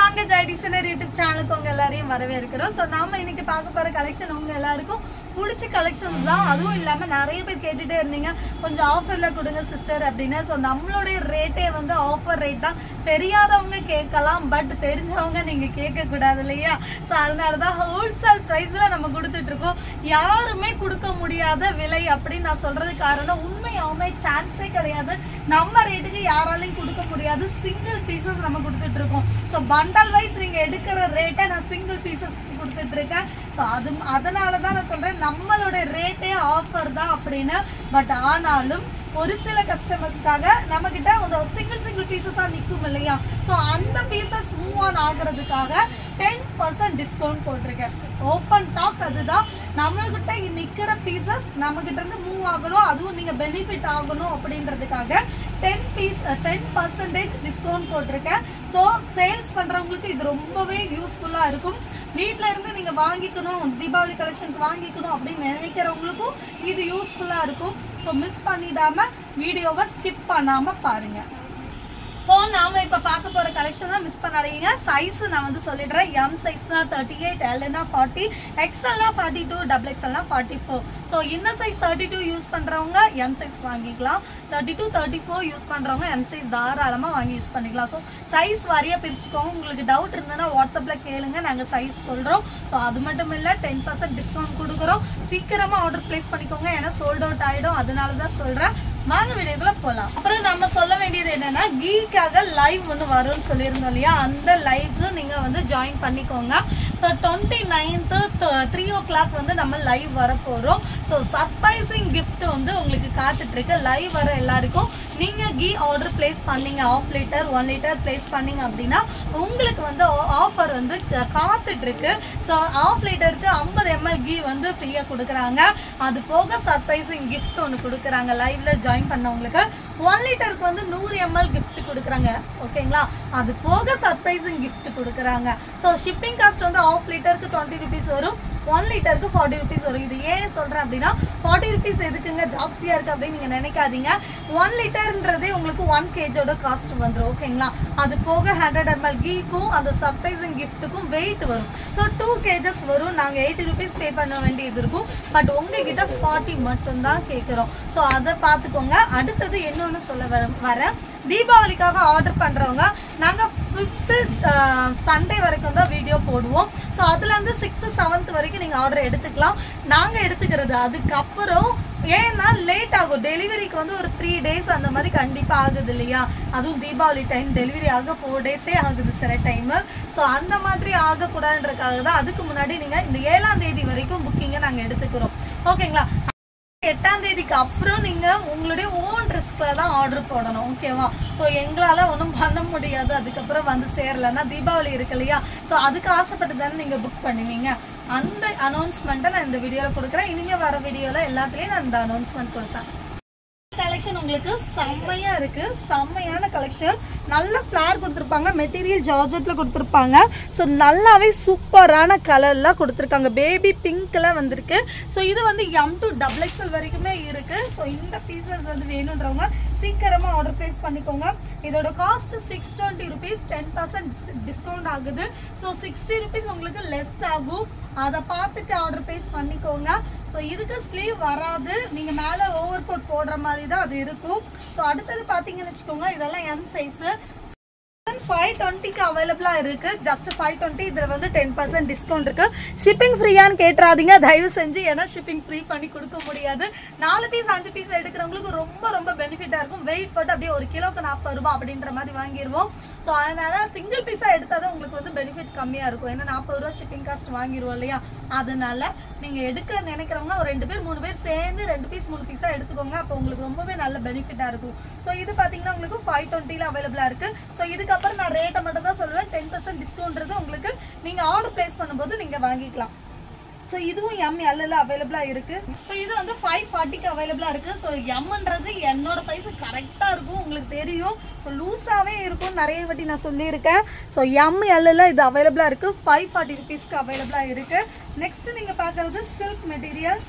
வாங்க Jai designer YouTube சேனலுக்கு உங்க எல்லாரையும் வரவேற்கிறோம் ஸோ நாம இன்னைக்கு பார்க்க போற கலெக்ஷன் உங்க எல்லாருக்கும் பிடிச்ச கலெக்ஷன்ஸ் தான் அதுவும் இல்லாம நிறைய பேர் கேட்டுட்டே இருந்தீங்க கொஞ்சம் ஆஃபர்ல கொடுங்க சிஸ்டர் அப்படின்னு ஸோ நம்மளுடைய ரேட்டே வந்து ஆஃபர் ரேட் தான் தெரியாதவங்க கேட்கலாம் பட் தெரிஞ்சவங்க நீங்க கேட்க கூடாது இல்லையா ஸோ அதனால தான் ஹோல்சேல் ப்ரைஸ்ல நம்ம கொடுத்துட்டு இருக்கோம் யாருமே கொடுக்க முடியாத விலை அப்படின்னு நான் சொல்றது காரணம் உண்மையாவுமே சான்ஸே கிடையாது நம்ம ரேட்டுக்கு யாராலையும் கொடுக்க முடியாது சிங்கிள் பீசஸ் நம்ம கொடுத்துட்டு இருக்கோம் ஸோ பண்டல் வைஸ் நீங்க எடுக்கிற ரேட்டை நான் சிங்கிள் பீசஸ் கொடுத்துட்டு இருக்கேன் ஸோ அது அதனால தான் நான் சொல்றேன் நம்மளோட ரேட்டே ஆஃபர் தான் அப்படின்னு பட் ஆனாலும் ஒரு சில கஸ்டமர்ஸ்க்காக நம்ம கிட்ட அந்த சிங்கிள் சிங்கிள் பீசஸா நிற்கும் இல்லையா ஸோ அந்த பீசஸ் மூவ் ஆன் ஆகுறதுக்காக டென் பர்சன்ட் டிஸ்கவுண்ட் போட்டிருக்கேன் ஓப்பன் டாக் அதுதான் நம்மகிட்ட நிக்கிற பீசஸ் நம்ம கிட்ட இருந்து மூவ் ஆகணும் அதுவும் நீங்க பெனிஃபிட் ஆகணும் அப்படின்றதுக்காக ten piece ten percentage discount போட்டிருக்கேன் ஸோ சேல்ஸ் பண்றவங்களுக்கு இது ரொம்பவே யூஸ்ஃபுல்லா இருக்கும் வீட்ல இருந்து நீங்க வாங்கிக்கணும் தீபாவளி கலெக்ஷனுக்கு வாங்கிக்கணும் அப்படின்னு நினைக்கிறவங்களுக்கும் இது யூஸ்ஃபுல்லா இருக்கும் ஸோ மிஸ் பண்ணிடாம வீடியோவை ஸ்கிப் பண்ணாம பாருங்க ஸோ நாம இப்போ பார்க்க போகிற கலெக்ஷன் தான் மிஸ் பண்ணாதீங்க சைஸ் நான் வந்து சொல்லிடுறேன் எம் சைஸ்னா தேர்ட்டி எயிட் எல்னா ஃபார்ட்டி எக்ஸ்எல்னா ஃபார்ட்டி டூ டபுள் எக்ஸ்எல்னா forty four so inner size thirty two use பண்ணுறவங்க எம் சைஸ் வாங்கிக்கலாம் thirty two thirty four use பண்ணுறவங்க எம் சைஸ் தாராளமாக வாங்கி யூஸ் பண்ணிக்கலாம் ஸோ சைஸ் வாரியாக பிரிச்சுக்கோங்க உங்களுக்கு டவுட் இருந்ததுன்னா வாட்ஸ்அப்பில் கேளுங்க நாங்கள் சைஸ் சொல்கிறோம் ஸோ அது மட்டும் இல்லை டென் பர்சன்ட் டிஸ்கவுண்ட் கொடுக்குறோம் சீக்கிரமாக ஆர்டர் ப்ளேஸ் பண்ணிக்கோங்க ஏன்னா சோல்ட் அவுட் ஆகிடும் அதனால தான் சொல்கிறேன் வாங்க வீடியோக்குள்ள போலாம் அப்புறம் நம்ம சொல்ல வேண்டியது என்னன்னா கீக்காக லைவ் ஒன்று வரும்னு சொல்லியிருந்தோம் இல்லையா அந்த லைவ்ல நீங்க வந்து ஜாயின் பண்ணிக்கோங்க so twenty ninth three o'clock வந்து நம்ம லைவ் வர போறோம் ஸோ சர்ப்ரைசிங் gift வந்து உங்களுக்கு காத்துட்டு இருக்கு லைவ் வர எல்லாருக்கும் நீங்க கீ ஆர்டர் பிளேஸ் பண்ணீங்க half litre one litre place பண்ணீங்க அப்படின்னா உங்களுக்கு வந்து ஆஃபர் வந்து க- காத்துட்டு இருக்கு ஸோ ஆஃப் லிட்டருக்கு ஐம்பது எம்எல் கீ வந்து ஃப்ரீயா கொடுக்குறாங்க அது போக சர்ப்ரைசிங் gift ஒன்று கொடுக்குறாங்க லைவ்ல ஜாயின் பண்ணவங்களுக்கு ஒன் லிட்டருக்கு வந்து நூறு எம்எல் gift கொடுக்குறாங்க ஓகேங்களா அது போக சர்ப்ரைசிங் gift கொடுக்குறாங்க ஸோ ஷிப்பிங் காஸ்ட் வந்து ஆஃப் லிட்டருக்கு டுவெண்ட்டி ருபீஸ் வரும் ஒன் லிட்டருக்கு ஃபார்ட்டி ருபீஸ் வரும் இது ஏன் சொல்றேன் அப்படின்னா ஃபார்ட்டி ருபீஸ் எதுக்குங்க ஜாஸ்தியா இருக்கு அப்படின்னு நீங்க நினைக்காதீங்க ஒன் லிட்டர்ன்றதே உங்களுக்கு ஒன் கேஜோட காஸ்ட் வந்துடும் ஓகேங்களா அது போக ஹண்ட்ரட் எம்எல் கீக்கும் அந்த சர்ப்ரைசிங் கிஃப்ட்டுக்கும் வெயிட் வரும் ஸோ டூ கேஜஸ் வரும் நாங்கள் எயிட்டி ருபீஸ் பே பண்ண வேண்டியது இருக்கும் பட் உங்ககிட்ட ஃபார்ட்டி மட்டும்தான் கேட்குறோம் ஸோ அதை பார்த்துக்கோங்க அடுத்தது இன்னொன்று சொல்ல வர வரேன் தீபாவளிக்காக ஆர்டர் பண்ணுறவங்க நாங்கள் ஃபிஃப்த்து சண்டே வரைக்கும் தான் வீடியோ போடுவோம் ஸோ அதுலேருந்து சிக்ஸ்த்து செவன்த் வரைக்கும் நீங்கள் ஆர்டர் எடுத்துக்கலாம் நாங்கள் எடுத்துக்கிறது அதுக்கப்புறம் ஏன்னா லேட் ஆகும் டெலிவரிக்கு வந்து ஒரு த்ரீ டேஸ் அந்த மாதிரி கண்டிப்பாக ஆகுது இல்லையா அதுவும் தீபாவளி டைம் டெலிவரி ஆக ஃபோர் டேஸே ஆகுது சில டைமு ஸோ அந்த மாதிரி ஆகக்கூடாதுன்றதுக்காக தான் அதுக்கு முன்னாடி நீங்கள் இந்த ஏழாம் தேதி வரைக்கும் புக்கிங்கை நாங்கள் எடுத்துக்கிறோம் ஓகேங்களா எட்டாம் தேதிக்கு அப்புறம் நீங்க உங்களுடைய ஓன் ரிஸ்க்ல தான் ஆர்டர் போடணும் ஓகேவா ஸோ எங்களால ஒன்றும் பண்ண முடியாது அதுக்கப்புறம் வந்து சேரலன்னா தீபாவளி இருக்கு இல்லையா ஸோ அதுக்கு ஆசைப்பட்டு தானே நீங்க புக் பண்ணுவீங்க அந்த அனௌன்ஸ்மெண்ட்டை நான் இந்த வீடியோவில் கொடுக்குறேன் இனிமே வர வீடியோவில் எல்லாத்துலேயும் நான் இந்த அனௌன்ஸ்மெண்ட் கொடுத்தேன் கலெக்ஷன் உங்களுக்கு செம்மையா இருக்கு செம்மையான கலெக்ஷன் நல்ல ஃபிளார் கொடுத்துருப்பாங்க மெட்டீரியல் ஜார்ஜெட்ல கொடுத்துருப்பாங்க ஸோ நல்லாவே சூப்பரான கலர்ல கொடுத்துருக்காங்க பேபி பிங்க்ல வந்திருக்கு ஸோ இது வந்து எம் டு டபுள் எக்ஸ்எல் வரைக்குமே இருக்கு ஸோ இந்த பீசஸ் வந்து வேணுன்றவங்க சீக்கிரமா ஆர்டர் பிளேஸ் பண்ணிக்கோங்க இதோட cost six twenty rupees ten percent discount ஆகுது ஸோ சிக்ஸ்டி ருபீஸ் உங்களுக்கு லெஸ் ஆகும் அதை பார்த்துட்டு ஆர்டர் பிளேஸ் பண்ணிக்கோங்க ஸோ இதுக்கு ஸ்லீவ் வராது நீங்க மேலே ஓவர் கோட் போடுற மாதிரி தான் அது இருக்கும் ஸோ அடுத்தது பார்த்தீங்கன்னு வச்சுக்கோங்க இதெல்லாம் எம் சைஸு ஃபைவ் டுவெண்ட்டிக்கு அவைலபிளாக இருக்கு ஜஸ்ட் ஃபைவ் டுவெண்ட்டி இதில் வந்து டென் பர்சன்ட் டிஸ்கவுண்ட் இருக்கு ஷிப்பிங் ஃப்ரீயான்னு கேட்டுறாதீங்க தயவு செஞ்சு ஏன்னா ஷிப்பிங் ஃப்ரீ பண்ணி கொடுக்க முடியாது நாலு பீஸ் அஞ்சு பீஸ் எடுக்கிறவங்களுக்கு ரொம்ப ரொம்ப பெனிஃபிட்டாக இருக்கும் வெயிட் போட்டு அப்படியே ஒரு கிலோக்கு நாற்பது ரூபாய் அப்படின்ற மாதிரி வாங்கிடுவோம் ஸோ அதனால சிங்கிள் பீஸாக எடுத்தால் தான் உங்களுக்கு வந்து பெனிஃபிட் கம்மியாக இருக்கும் ஏன்னா நாற்பது ரூபா ஷிப்பிங் காஸ்ட் வாங்கிடுவோம் இல்லையா அதனால நீங்கள் எடுக்க நினைக்கிறவங்க ஒரு ரெண்டு பேர் மூணு பேர் சேர்ந்து ரெண்டு பீஸ் மூணு பீஸாக எடுத்துக்கோங்க அப்போ உங்களுக்கு ரொம்பவே நல்ல பெனிஃபிட்டாக இருக்கும் ஸோ இது பார்த்தீங்கன்னா உங்களுக்கு ஃபைவ் டுவெண்ட்டியில் அவைலபிளாக இருக்கு ஸோ இதுக்கப்புறம் நான் ரேட்டை மட்டும் தான் சொல்லுவேன் டென் பர்சன்ட் டிஸ்கவுண்ட்றது உங்களுக்கு நீங்கள் ஆர்டர் பிளேஸ் பண்ணும்போது நீங்கள் வாங்கிக்கலாம் ஸோ இதுவும் எம் எல்ல அவைலபிளாக இருக்கு ஸோ இது வந்து ஃபைவ் ஃபார்ட்டிக்கு அவைலபிளாக இருக்கு ஸோ எம்ன்றது என்னோட சைஸ் கரெக்டாக இருக்கும் உங்களுக்கு தெரியும் ஸோ லூஸாகவே இருக்கும் நிறைய வாட்டி நான் சொல்லியிருக்கேன் ஸோ எம் எல்ல இது அவைலபிளாக இருக்கு ஃபைவ் ஃபார்ட்டி ருபீஸ்க்கு அவைலபிளாக இருக்கு நெக்ஸ்ட் நீங்கள் பார்க்குறது சில்க் மெட்டீரியல்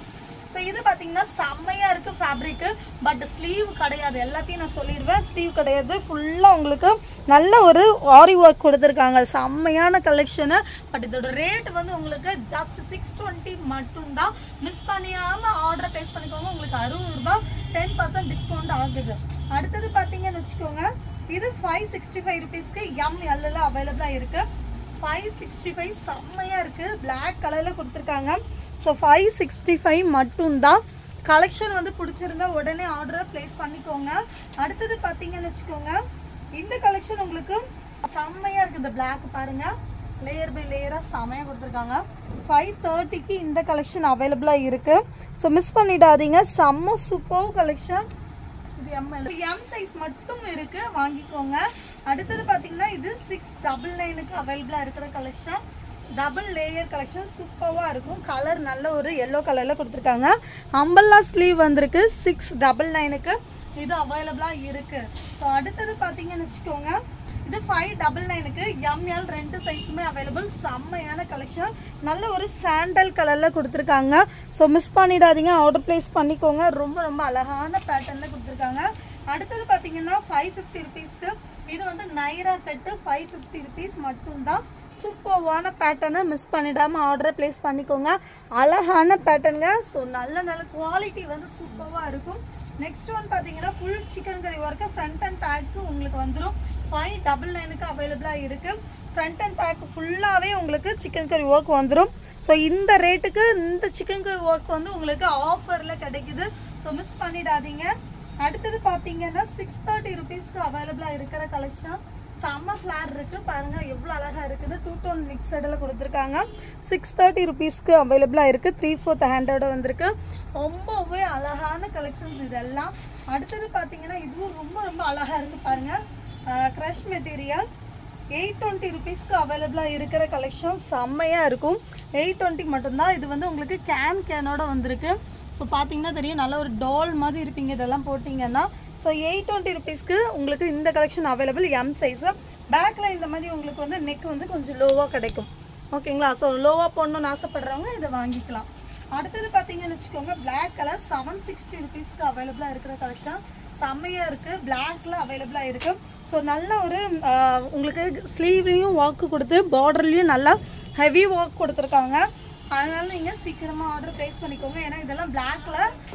ஸோ இது பார்த்தீங்கன்னா செம்மையாக இருக்குது ஃபேப்ரிக்கு பட் ஸ்லீவ் கிடையாது எல்லாத்தையும் நான் சொல்லிடுவேன் ஸ்லீவ் கிடையாது ஃபுல்லாக உங்களுக்கு நல்ல ஒரு ஆரி ஒர்க் கொடுத்துருக்காங்க செம்மையான கலெக்ஷனு பட் இதோட ரேட் வந்து உங்களுக்கு ஜஸ்ட் சிக்ஸ் டுவெண்ட்டி மட்டும்தான் மிஸ் பண்ணியாமல் ஆர்டர் ப்ளேஸ் பண்ணிக்கோங்க உங்களுக்கு அறுபது ரூபாய் டென் பர்சன்ட் டிஸ்கவுண்ட் ஆகுது அடுத்தது பார்த்தீங்கன்னு வச்சுக்கோங்க இது ஃபைவ் சிக்ஸ்டி ஃபைவ் ருபீஸ்க்கு எம் எல்லில் அவைலபிளாக இருக்குது ஃபைவ் சிக்ஸ்டி ஃபைவ் செம்மையாக இருக்குது பிளாக் கலரில் கொடுத்துருக்காங்க ஸோ ஃபைவ் சிக்ஸ்டி ஃபைவ் மட்டும்தான் கலெக்ஷன் வந்து பிடிச்சிருந்தா உடனே ஆர்டரை ப்ளேஸ் பண்ணிக்கோங்க அடுத்தது பார்த்தீங்கன்னு வச்சுக்கோங்க இந்த கலெக்ஷன் உங்களுக்கு செம்மையாக இருக்குது இந்த பிளாக் பாருங்கள் லேயர் பை லேயராக செம்மையாக கொடுத்துருக்காங்க ஃபைவ் தேர்ட்டிக்கு இந்த கலெக்ஷன் அவைலபிளாக இருக்குது ஸோ மிஸ் பண்ணிடாதீங்க செம்ம சூப்பர் கலெக்ஷன் இது எம்எல் எம் சைஸ் மட்டும் இருக்கு வாங்கிக்கோங்க அடுத்தது பாத்தீங்கன்னா இது சிக்ஸ் டபுள் நைனுக்கு அவைலபிளா இருக்கிற கலெக்ஷன் டபுள் லேயர் கலெக்ஷன் சூப்பராக இருக்கும் கலர் நல்ல ஒரு எல்லோ கலரில் கொடுத்துருக்காங்க அம்பல்லா ஸ்லீவ் வந்திருக்கு சிக்ஸ் டபுள் நைனுக்கு இது அவைலபிளாக இருக்கு ஸோ அடுத்தது பார்த்தீங்கன்னு வச்சுக்கோங்க இது ஃபைவ் டபுள் நைனுக்கு எம்எல் ரெண்டு சைஸுமே அவைலபிள் செம்மையான கலெக்ஷன் நல்ல ஒரு சாண்டல் கலரில் கொடுத்துருக்காங்க ஸோ மிஸ் பண்ணிடாதீங்க ஆர்டர் ப்ளேஸ் பண்ணிக்கோங்க ரொம்ப ரொம்ப அழகான பேட்டர்னில் கொடுத்துருக்காங்க அடுத்தது பார்த்தீங்கன்னா ஃபைவ் ஃபிஃப்டி ருபீஸ்க்கு இது வந்து Naira cut five fifty rupees மட்டும்தான் சூப்பர்வான பேட்டர்னை மிஸ் பண்ணிடாமல் ஆர்டரை ப்ளேஸ் பண்ணிக்கோங்க அழகான பேட்டர்னுங்க ஸோ நல்ல நல்ல குவாலிட்டி வந்து சூப்பராக இருக்கும் நெக்ஸ்ட் ஒன் பார்த்தீங்கன்னா full chikankari work front and back உங்களுக்கு வந்துடும் ஃபைவ் டபுள் நைனுக்கு அவைலபிளாக இருக்குது ஃப்ரண்ட் அண்ட் பேக் ஃபுல்லாகவே உங்களுக்கு சிக்கன் கறி ஒர்க் வந்துடும் ஸோ இந்த ரேட்டுக்கு இந்த சிக்கன் கறி ஒர்க் வந்து உங்களுக்கு ஆஃபரில் கிடைக்குது ஸோ மிஸ் பண்ணிடாதீங்க அடுத்தது பார்த்தீங்கன்னா சிக்ஸ் தேர்ட்டி ருபீஸ்க்கு அவைலபிளாக இருக்கிற கலெக்ஷன் செம்ம ஃப்ளார் இருக்குது பாருங்கள் எவ்வளோ அழகாக இருக்குன்னு டூ டோன் மிக்சடில் கொடுத்துருக்காங்க சிக்ஸ் தேர்ட்டி ருபீஸ்க்கு அவைலபிளாக இருக்குது த்ரீ ஃபோர்த் ஹண்ட்ரட் வந்திருக்கு ரொம்பவே அழகான கலெக்ஷன்ஸ் இதெல்லாம் அடுத்தது பார்த்தீங்கன்னா இதுவும் ரொம்ப ரொம்ப அழகாக இருக்குது பாருங்கள் க்ரஷ் மெட்டீரியல் எயிட் டுவெண்ட்டி ருபீஸ்க்கு அவைலபிளாக இருக்கிற கலெக்ஷன் செம்மையாக இருக்கும் எயிட் டுவெண்ட்டி மட்டும்தான் இது வந்து உங்களுக்கு கேன் கேனோட வந்திருக்கு ஸோ பார்த்தீங்கன்னா தெரியும் நல்ல ஒரு டால் மாதிரி இருப்பீங்க இதெல்லாம் போட்டிங்கன்னா ஸோ எயிட் டுவெண்ட்டி ருபீஸ்க்கு உங்களுக்கு இந்த கலெக்ஷன் அவைலபிள் எம் சைஸு பேக்கில் இந்த மாதிரி உங்களுக்கு வந்து நெக் வந்து கொஞ்சம் லோவாக கிடைக்கும் ஓகேங்களா ஸோ லோவாக போடணும்னு ஆசைப்படுறவங்க இதை வாங்கிக்கலாம் அடுத்தது பார்த்தீங்கன்னு வச்சுக்கோங்க Black கலர் செவன் சிக்ஸ்டி ருபீஸ்க்கு அவைலபிளாக இருக்கிற கலெக்ஷன் செம்மையாக இருக்குது பிளாக்ல அவைலபிளாக இருக்குது ஸோ நல்ல ஒரு ஆஹ், உங்களுக்கு ஸ்லீவ்லேயும் ஒர்க்கு கொடுத்து பார்டர்லேயும் நல்லா ஹெவி ஒர்க் கொடுத்துருக்காங்க அதனால நீங்கள் சீக்கிரமாக ஆர்டர் ப்ளேஸ் பண்ணிக்கோங்க ஏன்னா இதெல்லாம் பிளாக்ல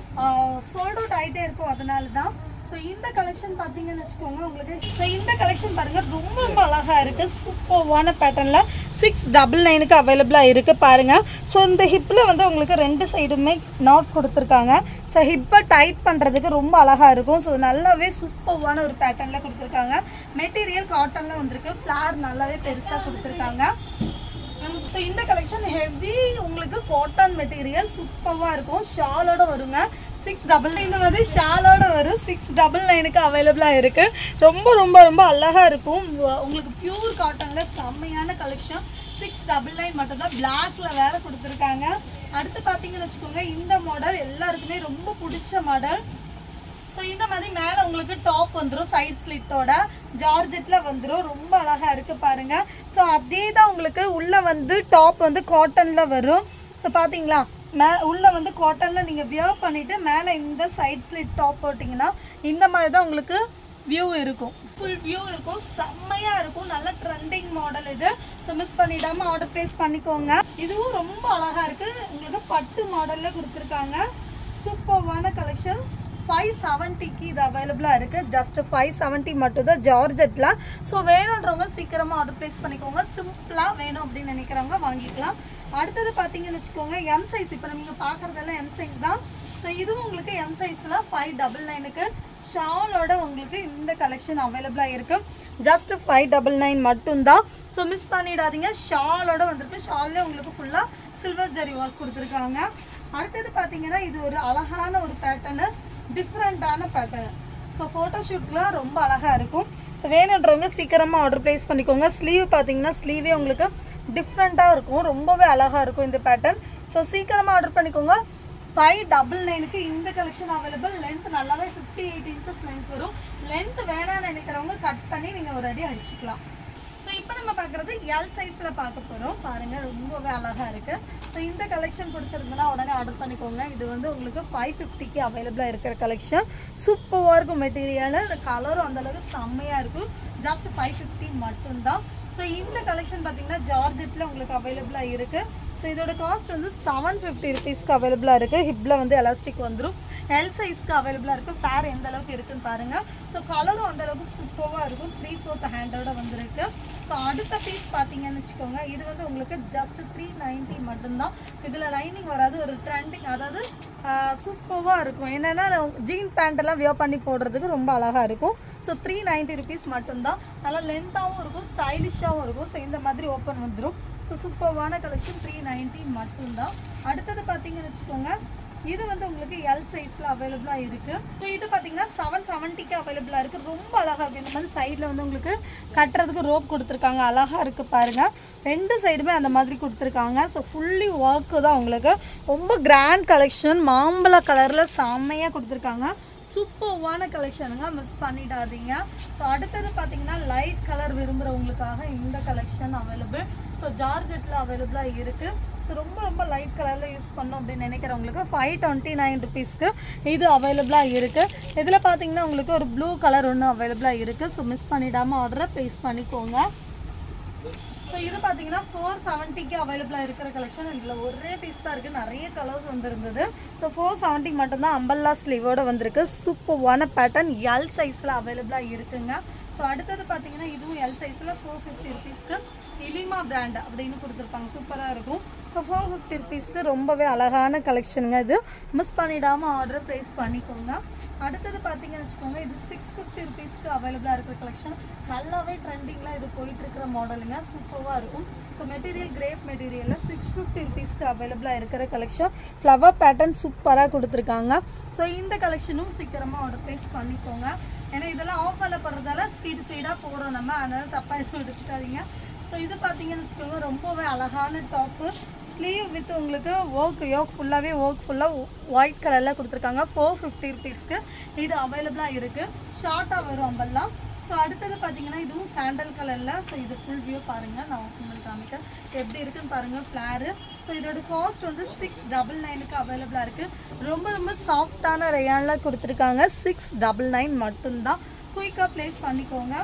சோல்ட் அவுட் ஆகிட்டே இருக்கும் அதனால தான் ஸோ இந்த கலெக்ஷன் பார்த்தீங்கன்னு வச்சுக்கோங்க உங்களுக்கு ஸோ இந்த கலெக்ஷன் பாருங்க ரொம்ப ரொம்ப அழகா இருக்கு சூப்பர்வான பேட்டர்ன்ல சிக்ஸ் டபுள் நைனுக்கு அவைலபிளாக இருக்கு பாருங்க ஸோ இந்த ஹிப்பில் வந்து உங்களுக்கு ரெண்டு சைடுமே நாட் கொடுத்துருக்காங்க ஸோ ஹிப்பை டைட் பண்ணுறதுக்கு ரொம்ப அழகா இருக்கும் ஸோ நல்லாவே சூப்பர்வான ஒரு பேட்டர்ன்ல கொடுத்துருக்காங்க மெட்டீரியல் காட்டன்ல வந்திருக்கு ஃப்ளார் நல்லாவே பெருசாக கொடுத்துருக்காங்க ஸோ இந்த கலெக்ஷன் ஹெவி உங்களுக்கு காட்டன் மெட்டீரியல் சூப்பராக இருக்கும் ஷாலோட வருங்க சிக்ஸ் டபுள் இந்த மாதிரி ஷாலோட வரும் சிக்ஸ் டபுள் நைனுக்கு அவைலபிளாக இருக்கு ரொம்ப ரொம்ப ரொம்ப அழகா இருக்கும் உ- உங்களுக்கு பியூர் காட்டன்ல செம்மையான கலெக்ஷன் சிக்ஸ் டபுள் நைன் மட்டும் தான் பிளாக்ல வேற கொடுத்துருக்காங்க அடுத்து பார்த்தீங்கன்னு வச்சுக்கோங்க இந்த மாடல் எல்லாருக்குமே ரொம்ப பிடிச்ச மாடல் ஸோ இந்த மாதிரி மேலே உங்களுக்கு டாப் வந்துடும் சைட் ஸ்லிட்டோட ஜார்ஜெட்ல வந்துடும் ரொம்ப அழகா இருக்கு பாருங்க ஸோ அதே தான் உங்களுக்கு உள்ள வந்து டாப் வந்து காட்டன்ல வரும் ஸோ பாத்தீங்களா மே உள்ள வந்து காட்டன்ல நீங்க வியர் பண்ணிட்டு மேலே இந்த சைட் ஸ்லிட் டாப் போட்டிங்கன்னா இந்த மாதிரி தான் உங்களுக்கு வியூ இருக்கும் ஃபுல் வியூ இருக்கும் செம்மையா இருக்கும் நல்ல ட்ரெண்டிங் மாடல் இது ஸோ மிஸ் பண்ணிடாம ஆர்டர் ப்ளேஸ் பண்ணிக்கோங்க இதுவும் ரொம்ப அழகா இருக்கு உங்களுக்கு பட்டு மாடல்ல கொடுத்துருக்காங்க சூப்பர்வான கலெக்ஷன் ஃபைவ் செவன்ட்டிக்கு இது அவைலபிளாக இருக்குது ஜஸ்ட் ஃபைவ் செவன்ட்டி மட்டும் தான் ஜார்ஜெட்டில் ஸோ வேணுன்றவங்க சீக்கிரமாக ஆர்டர் ப்ளேஸ் பண்ணிக்கோங்க சிம்பிளாக வேணும் அப்படின்னு நினைக்கிறவங்க வாங்கிக்கலாம் அடுத்தது பார்த்தீங்கன்னு வச்சுக்கோங்க எம் சைஸ் இப்போ நீங்கள் பார்க்குறதெல்லாம் எம் சைஸ் தான் ஸோ இதுவும் உங்களுக்கு எம் சைஸில் ஃபைவ் டபுள் நைனுக்கு ஷாலோட உங்களுக்கு இந்த கலெக்ஷன் அவைலபிளாக இருக்குது ஜஸ்ட் ஃபைவ் டபுள் நைன் மட்டும்தான் ஸோ மிஸ் பண்ணிடாதீங்க ஷாலோட வந்திருக்கு ஷால்லே உங்களுக்கு ஃபுல்லாக சில்வர் ஜரி ஒர்க் கொடுத்துருக்காங்க அடுத்தது பார்த்தீங்கன்னா இது ஒரு அழகான ஒரு பேட்டர்னு டிஃப்ரெண்ட்டான பேட்டர்னு ஸோ ஃபோட்டோஷூட்லாம் ரொம்ப அழகாக இருக்கும் ஸோ வேணுன்றவங்க சீக்கிரமாக ஆர்டர் ப்ளேஸ் பண்ணிக்கோங்க ஸ்லீவ் பார்த்தீங்கன்னா ஸ்லீவே உங்களுக்கு டிஃப்ரெண்ட்டாக இருக்கும் ரொம்பவே அழகாக இருக்கும் இந்த பேட்டர்ன் ஸோ சீக்கிரமாக ஆர்டர் பண்ணிக்கோங்க ஃபைவ் டபுள் நைனுக்கு இந்த கலெக்ஷன் அவைலபிள் லென்த் நல்லாவே ஃபிஃப்டி எயிட் இன்ச்சஸ் லென்த் வரும் லென்த் வேணாம்னு நினைக்கிறவங்க கட் பண்ணி நீங்கள் ஒரு அடி அடிச்சுக்கலாம் ஸோ இப்போ நம்ம பார்க்குறது எல் சைஸில் பார்க்க போகிறோம் பாருங்க ரொம்பவே அழகாக இருக்கு ஸோ இந்த கலெக்ஷன் பிடிச்சிருந்ததுன்னா உடனே ஆர்டர் பண்ணிக்கோங்க இது வந்து உங்களுக்கு ஃபைவ் ஃபிஃப்டிக்கு அவைலபிளாக இருக்கிற கலெக்ஷன் சூப்பராக இருக்கும் மெட்டீரியல் கலரும் அந்த அளவுக்கு செம்மையாக இருக்கும் ஜஸ்ட் ஃபைவ் ஃபிஃப்டி மட்டும்தான் ஸோ இந்த கலெக்ஷன் பார்த்தீங்கன்னா ஜார்ஜெட்டில் உங்களுக்கு அவைலபிளாக இருக்குது ஸோ இதோட காஸ்ட் வந்து செவன் ஃபிஃப்டி ருபீஸ்க்கு அவைலபிளாக இருக்குது ஹிப்பில் வந்து எலாஸ்டிக் வந்துடும் எல் சைஸ்க்கு அவைலபிளாக இருக்குது ஃபேர் எந்த அளவுக்கு இருக்குன்னு பாருங்கள் ஸோ கலரும் அந்த அளவுக்கு சூப்பராக இருக்கும் த்ரீ ஃபோர்த் ஹேண்டோட வந்துருக்கு ஸோ அடுத்த பீஸ் பார்த்தீங்கன்னு வச்சுக்கோங்க இது வந்து உங்களுக்கு ஜஸ்ட் த்ரீ நைன்ட்டி மட்டும்தான் இதில் லைனிங் வராது ஒரு ட்ரெண்டிங் அதாவது சூப்பராக இருக்கும் என்னென்னா ஜீன் பேண்ட் எல்லாம் வியர் பண்ணி போடுறதுக்கு ரொம்ப அழகாக இருக்கும் ஸோ த்ரீ நைன்ட்டி ருபீஸ் மட்டும்தான் நல்லா லென்த்தாகவும் இருக்கும் ஸ்டைலிஷாகவும் இருக்கும் ஸோ இந்த மாதிரி ஓப்பன் வந்துடும் ஸோ சூப்பர்வான கலெக்ஷன் த்ரீ நைன்ட்டி மட்டும்தான் அடுத்தது பார்த்தீங்கன்னு வச்சுக்கோங்க இது வந்து உங்களுக்கு எல் சைஸ்ல அவைலபிளா இருக்கு ஸோ இது பாத்தீங்கன்னா செவன் செவன்ட்டிக்கு அவைலபிளா இருக்கு ரொம்ப அழகா இருக்கு இந்த மாதிரி சைட்ல வந்து உங்களுக்கு கட்டுறதுக்கு ரோப் கொடுத்துருக்காங்க அழகா இருக்கு பாருங்க ரெண்டு சைடுமே அந்த மாதிரி கொடுத்துருக்காங்க ஸோ ஃபுல்லி ஒர்க்கு தான் உங்களுக்கு ரொம்ப கிராண்ட் கலெக்ஷன் மாம்பழ கலர்ல செம்மையா கொடுத்துருக்காங்க சூப்பர்வான கலெக்ஷனுங்க மிஸ் பண்ணிடாதீங்க ஸோ அடுத்தது பார்த்தீங்கன்னா லைட் கலர் விரும்புகிறவங்களுக்காக இந்த கலெக்ஷன் அவைலபிள் ஸோ ஜார்ஜெட்டில் அவைலபிளாக இருக்குது ஸோ ரொம்ப ரொம்ப லைட் கலரில் யூஸ் பண்ணோம் அப்படின்னு நினைக்கிறவங்களுக்கு ஃபைவ் டுவெண்ட்டி நைன் ருபீஸ்க்கு இது அவைலபிளாக இருக்குது இதில் பார்த்தீங்கன்னா உங்களுக்கு ஒரு ப்ளூ கலர் ஒன்று அவைலபிளாக இருக்குது ஸோ மிஸ் பண்ணிடாமல் ஆர்டரை ப்ளேஸ் பண்ணிக்கோங்க ஸோ இது பார்த்தீங்கன்னா ஃபோர் செவன்ட்டிக்கு அவைலபிளாக இருக்கிற கலெக்ஷன் இதில் ஒரே பீஸ் தான் இருக்குது நிறைய கலர்ஸ் வந்துருந்தது ஸோ ஃபோர் செவன்ட்டிக்கு மட்டும்தான் அம்பல்லா ஸ்லீவோட வந்திருக்கு சூப்பர்வான பேட்டர்ன் எல் சைஸில் அவைலபிளாக இருக்குங்க ஸோ அடுத்தது பார்த்தீங்கன்னா இதுவும் எல் சைஸில் ஃபோர் ஃபிஃப்டி ருபீஸ்க்கு இலிமா பிராண்ட் அப்படின்னு கொடுத்துருப்பாங்க சூப்பராக இருக்கும் ஸோ ஃபோர் ஃபிஃப்டி ருபீஸ்க்கு ரொம்பவே அழகான கலெக்ஷனுங்க இது மிஸ் பண்ணிடாமல் ஆர்டர் ப்ளேஸ் பண்ணிக்கோங்க அடுத்தது பார்த்தீங்கன்னு வச்சுக்கோங்க இது சிக்ஸ் ஃபிஃப்டி ருபீஸ்க்கு அவைலபிளாக இருக்கிற கலெக்ஷன் நல்லாவே ட்ரெண்டிங்கில் இது போயிட்டு இருக்கிற மாடலுங்க சூப்பராக இருக்கும் ஸோ மெட்டீரியல் கிரேப் மெட்டீரியலில் சிக்ஸ் ஃபிஃப்டி ருபீஸ்க்கு அவைலபிளாக இருக்கிற கலெக்ஷன் ஃப்ளவர் பேட்டர்ன் சூப்பராக கொடுத்துருக்காங்க ஸோ இந்த கலெக்ஷனும் சீக்கிரமாக ஆர்டர் ப்ளேஸ் பண்ணிக்கோங்க ஏன்னா இதெல்லாம் ஆஃபரில் படுறதால ஸ்பீடு ஸ்பீடாக போடுறோம் நம்ம அதனால தப்பாக எதுவும் எடுத்துக்காதீங்க ஸோ இது பார்த்தீங்கன்னு வச்சுக்கோங்க ரொம்பவே அழகான டாப்பு ஸ்லீவ் வித் உங்களுக்கு ஒர்க் யோக் ஃபுல்லாகவே ஒர்க் ஃபுல்லாக ஒயிட் கலரில் கொடுத்துருக்காங்க ஃபோர் ஃபிஃப்டி ருபீஸ்க்கு இது அவைலபிளாக இருக்குது ஷார்ட்டாக வரும் அம்பெல்லாம் ஸோ அடுத்தது பார்த்தீங்கன்னா இதுவும் சாண்டல் கலரில் ஸோ இது ஃபுல் வியூ பாருங்கள் நான் உங்களுக்கு காமிக்கிறேன் எப்படி இருக்குன்னு பாருங்கள் ஃப்ளாரு ஸோ இதோட காஸ்ட் வந்து சிக்ஸ் டபுள் நைனுக்கு அவைலபிளாக இருக்குது ரொம்ப ரொம்ப சாஃப்டான ரேயானில் கொடுத்துருக்காங்க சிக்ஸ் டபுள் நைன் மட்டும்தான் குயிக்காக ப்ளேஸ் பண்ணிக்கோங்க